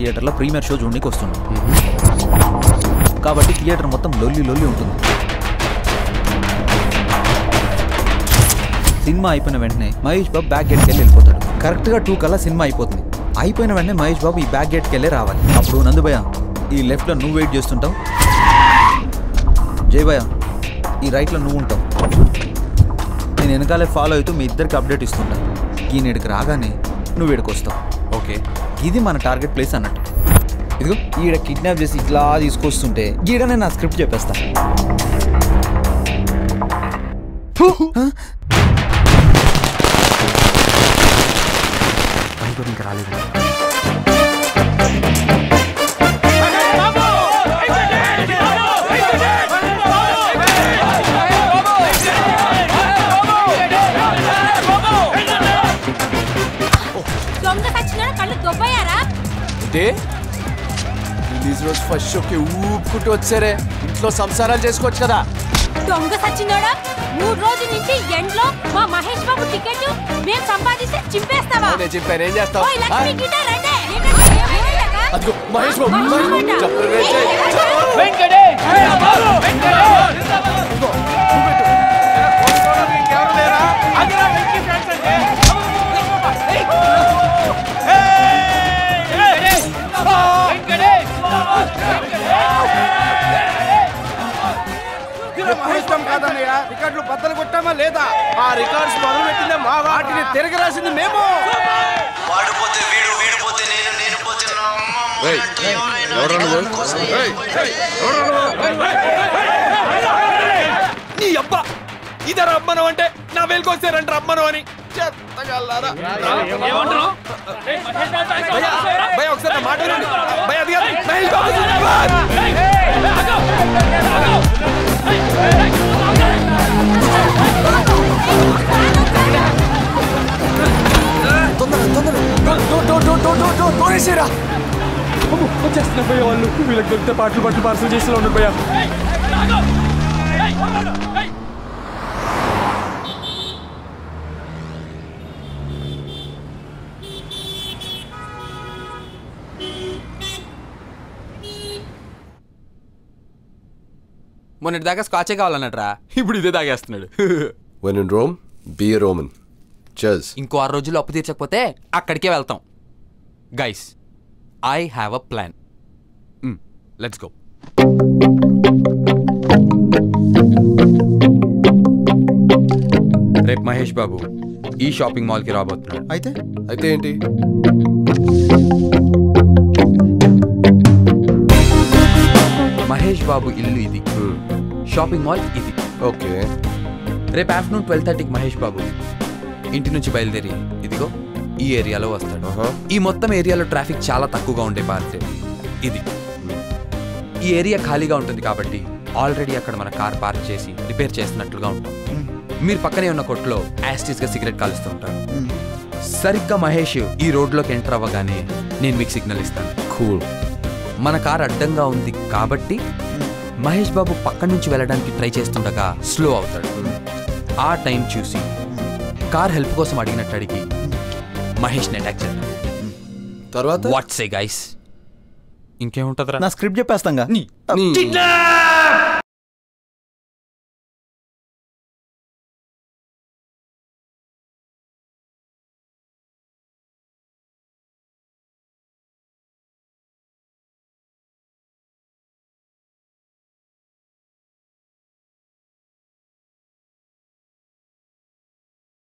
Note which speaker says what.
Speaker 1: థియేటర్లో premiere show చూడడానికి వస్తున్నాం కాబట్టి థియేటర్ మొత్తం లొల్లి లొల్లి ఉంటుంది సినిమా అయిపోయిన వెంటనే మహేష్ బాబు బ్యాక్ గేట్కి వెళ్ళి వెళ్ళిపోతాడు కరెక్ట్గా టూ కల్లా సినిమా అయిపోతుంది అయిపోయిన వెంటనే మహేష్ బాబు ఈ బ్యాక్ గేట్కి వెళ్ళి రావాలి అప్పుడు నందుభయ ఈ లెఫ్ట్లో నువ్వు వెయిట్ చేస్తుంటావు జయభయ ఈ రైట్లో నువ్వు ఉంటావు నేను వెనకాలే ఫాలో అవుతూ మీ ఇద్దరికి అప్డేట్ ఇస్తుంటా ఈయన ఇక్కడికి రాగానే నువ్వు ఇక్కడికి వస్తావు
Speaker 2: ఓకే
Speaker 1: ఇది మన టార్గెట్ ప్లేస్ అన్నట్టు ఇదిగో ఈడ కిడ్నాప్ చేసి ఇట్లా తీసుకొస్తుంటే ఈడనే నా స్క్రిప్ట్ చెప్పేస్తా
Speaker 2: పని ఇంకా రాలేదు
Speaker 3: దొంగ సచ్చినాడు కళ్ళు దొబ్బయ్యారా
Speaker 4: అంటే రిలీజ్ రోజు ఫస్ట్ షోకి ఊపుకుంటూ వచ్చారే ఇంట్లో సంసారాలు చేసుకోవచ్చు కదా
Speaker 3: దొంగ సచ్చినాడా మూడు రోజుల నుంచి ఎండ్లో మా మహేష్ బాబు టికెట్ మేము సంపాదిస్తే చింపేస్తావా
Speaker 4: నేను చెప్పాను ఏం చేస్తావు
Speaker 3: ఓయ్ లక్ష్మి గిటార్ అంటే ఏంటంటే ఏమైందక్క?
Speaker 4: అదిగో మహేష్ బాబు
Speaker 3: మహేష్
Speaker 4: మహేష్ బాబు
Speaker 3: బాబు.
Speaker 4: చెప్పరు రే,
Speaker 3: ఏయ్,
Speaker 4: చెయ్.
Speaker 3: ఏయ్,
Speaker 5: ఎప్పుడు ఇష్టం కాదన్నయ్య రికార్డులు బద్దలు కొట్టామా లేదా ఆ రికార్డ్స్ మొదలు పెట్టిందే మా వాటిని తిరగ రాసింది మేము
Speaker 6: వాడిపోతే వీడు వీడిపోతే నేను నేను పోతే నా అమ్మ కోసం
Speaker 4: నీ అబ్బా ఇదే రమ్మను అంటే నా వేలుకొచ్చారంట రమ్మను అని చెత్తగల్లారా భయ, భయ ఒకసారి నా మాట వినండి భయ అది కాదు మహేష్ బాబు జిందాబాద్!
Speaker 7: వచ్చేస్తున్నా భయ్య వాళ్ళు వీళ్ళకి దొరికితే పాటలు పట్లు పార్సల్ చేస్తూ ఉన్నారు భయ్య
Speaker 2: మొన్నటి దాకా స్కాచే కావాలన్నట్రా ఇప్పుడు ఇదే తాగేస్తున్నాడు
Speaker 4: When in Rome, be a Roman. Cheers.
Speaker 2: ఇంకో ఆరు రోజులు అప్పు తీర్చకపోతే అక్కడికే వెళ్తాం guys I have a plan let's go రేపు మహేష్ బాబు ఈ షాపింగ్ మాల్కి రాబోతున్నాడు
Speaker 1: అయితే
Speaker 4: అయితే ఏంటి
Speaker 2: మహేష్ బాబు ఇల్లు ఇది షాపింగ్ మాల్ ఇది
Speaker 4: ఓకే
Speaker 2: రేపు ఆఫ్టర్నూన్ ట్వెల్వ్ థర్టీకి మహేష్ బాబు ఇంటి నుంచి బయలుదేరి ఇదిగో ఈ ఏరియాలో వస్తాడు
Speaker 4: ఆహా.
Speaker 2: ఈ మొత్తం ఏరియాలో ట్రాఫిక్ చాలా తక్కువగా ఉండే పార్ట్ ఇది ఈ ఏరియా ఖాళీగా ఉంటుంది కాబట్టి ఆల్రెడీ అక్కడ మన కార్ పార్క్ చేసి రిపేర్ చేస్తున్నట్లుగా ఉంటాం మీరు పక్కనే ఉన్న కొట్లో యాస్టీస్ గా సిగరెట్ కాలుస్తూ ఉంటారు సరిగ్గా మహేష్ ఈ రోడ్లోకి ఎంటర్ అవ్వగానే నేను మీకు సిగ్నల్ ఇస్తాను
Speaker 4: కూల్
Speaker 2: మన కార్ అడ్డంగా ఉంది కాబట్టి మహేష్ బాబు పక్క నుంచి వెళ్ళడానికి ట్రై చేస్తుండగా స్లో అవుతాడు ఆ టైం చూసి కార్ హెల్ప్ కోసం అడిగినట్టు అడిగి మహేష్ని అటాక్ చేద్దాం
Speaker 4: తర్వాత
Speaker 2: వాట్స్ ఏ గైస్ ఇంకేముంటదిరా
Speaker 1: నా స్క్రిప్ట్ చెప్పేస్తాంగా
Speaker 4: నీ